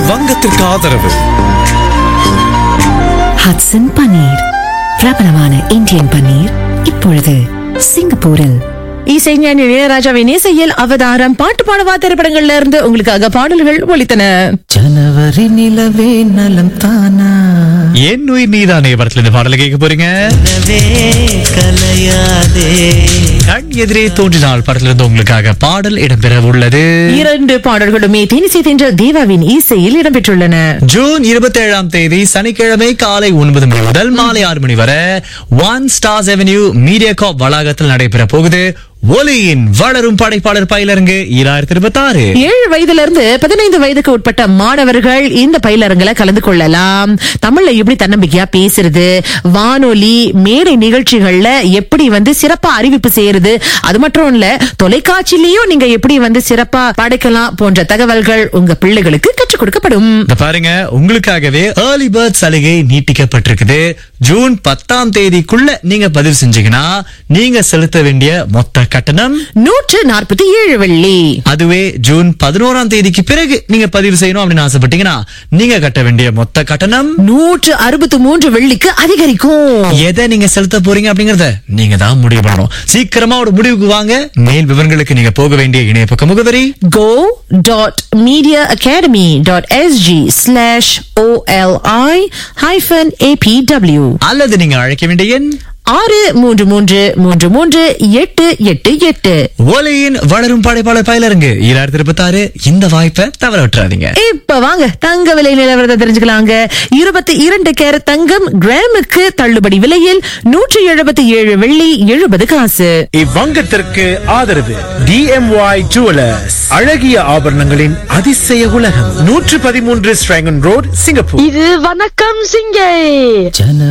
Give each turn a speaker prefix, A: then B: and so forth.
A: இவ்வங்கத்திற்கு ஆதரவு
B: ஹட்சன் பன்னீர் பிரபலமான இந்தியன் பன்னீர் இப்பொழுது சிங்கப்பூரில்
C: இசைஞானி இளையராஜாவின் இசையில் அவதாரம் பாட்டு பாடவா திரைப்படங்கள்ல இருந்து உங்களுக்காக பாடல்கள் ஒலித்தன
D: ஜனவரி நிலவே நலம் தானா
E: என் உயிர் நீதானே படத்துல இந்த பாடலை கேட்க போறீங்க
D: நிலவே கலையாதே
E: கண் எதிரே தோன்றினால் படத்துல இருந்து உங்களுக்காக பாடல் இடம்பெற உள்ளது
C: இரண்டு பாடல்களுமே தேனிசை தென்ற தேவாவின் இசையில் இடம்பெற்றுள்ளன
E: ஜூன் இருபத்தி ஏழாம் தேதி சனிக்கிழமை காலை ஒன்பது மணி முதல் மாலை ஆறு மணி வரை ஒன் ஸ்டார்ஸ் அவென்யூ மீடியா காப் வளாகத்தில் நடைபெற போகுது ஒலியின் வளரும் படைப்பாளர் பயிலரங்கு இரண்டாயிரத்தி இருபத்தி ஆறு
C: ஏழு வயதுல இருந்து பதினைந்து வயதுக்கு உட்பட்ட மாணவர்கள் இந்த பயிலரங்குல கலந்து கொள்ளலாம் தமிழ்ல எப்படி தன்னம்பிக்கையா பேசுறது வானொலி மேடை நிகழ்ச்சிகள்ல எப்படி வந்து சிறப்பா அறிவிப்பு செய்யறது அது மட்டும் இல்ல தொலைக்காட்சியிலயும் நீங்க எப்படி வந்து சிறப்பா படைக்கலாம் போன்ற தகவல்கள் உங்க பிள்ளைகளுக்கு கற்றுக் கொடுக்கப்படும்
E: இந்த பாருங்க உங்களுக்காகவே ஏர்லி பேர்ட் சலுகை நீட்டிக்கப்பட்டிருக்குது ஜூன் பத்தாம் தேதிக்குள்ள நீங்க பதிவு செஞ்சீங்கன்னா நீங்க செலுத்த வேண்டிய மொத்த கட்டணம்
C: நூற்று நாற்பத்தி ஏழு வெள்ளி
E: அதுவே ஜூன் பதினோராம் தேதிக்கு பிறகு நீங்க பதிவு செய்யணும் அப்படின்னு ஆசைப்பட்டீங்கன்னா நீங்க கட்ட வேண்டிய மொத்த கட்டணம்
C: நூற்று அறுபத்தி மூன்று வெள்ளிக்கு அதிகரிக்கும்
E: எதை நீங்க செலுத்த போறீங்க அப்படிங்கறத நீங்க தான் முடிவு பண்ணணும் சீக்கிரமா ஒரு முடிவுக்கு வாங்க மேல் விவரங்களுக்கு நீங்க போக வேண்டிய இணைய பக்க முகவரி
C: go.mediaacademy.sg slash OLI hyphen APW
E: அல்லது நீங்க அழைக்க வேண்டிய எண்
C: ஆறு மூன்று மூன்று மூன்று மூன்று எட்டு எட்டு எட்டு
E: ஒலியின் வளரும் படைப்பாளர் பயிலரங்கு இரண்டாயிரத்தி இருபத்தி ஆறு இந்த வாய்ப்பை தவற விட்டுறாதீங்க
C: இப்ப வாங்க தங்க விலை நிலவரத்தை தெரிஞ்சுக்கலாங்க இருபத்தி இரண்டு கேரட் தங்கம் கிராமுக்கு தள்ளுபடி விலையில் நூற்றி எழுபத்தி ஏழு வெள்ளி எழுபது காசு
A: இவ்வங்கத்திற்கு ஆதரவு டிஎம்ஒய் ஜுவலர்ஸ் அழகிய ஆபரணங்களின் அதிசய உலகம் நூற்று பதிமூன்று ஸ்ட்ராங்கன் ரோட் சிங்கப்பூர்
F: இது வணக்கம் சிங்கை
D: ஜன